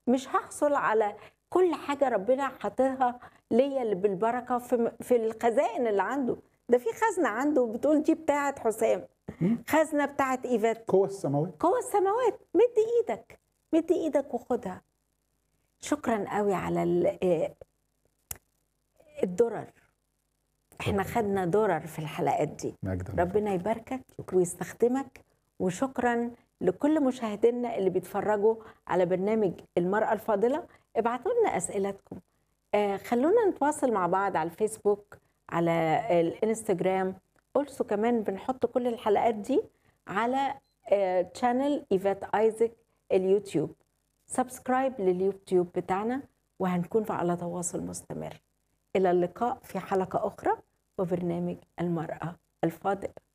مش هحصل على كل حاجه ربنا حاططها ليا اللي بالبركه في في الخزائن اللي عنده ده في خزنه عنده بتقول دي بتاعه حسام مم. خزنه بتاعه ايفات قوة السماوات قوة السماوات مد ايدك مد ايدك وخدها شكرا قوي على ال- آه، الدرر احنا خدنا درر في الحلقات دي مجدا ربنا يباركك ويستخدمك وشكرا لكل مشاهدينا اللي بيتفرجوا على برنامج المرأة الفاضلة ابعتوا لنا أسئلتكم آه خلونا نتواصل مع بعض على الفيسبوك على الانستجرام أولسو كمان بنحط كل الحلقات دي على تشانل ايفات ايزك اليوتيوب سبسكرايب لليوتيوب بتاعنا وهنكون على تواصل مستمر إلى اللقاء في حلقة أخرى وبرنامج المرأة الفاضلة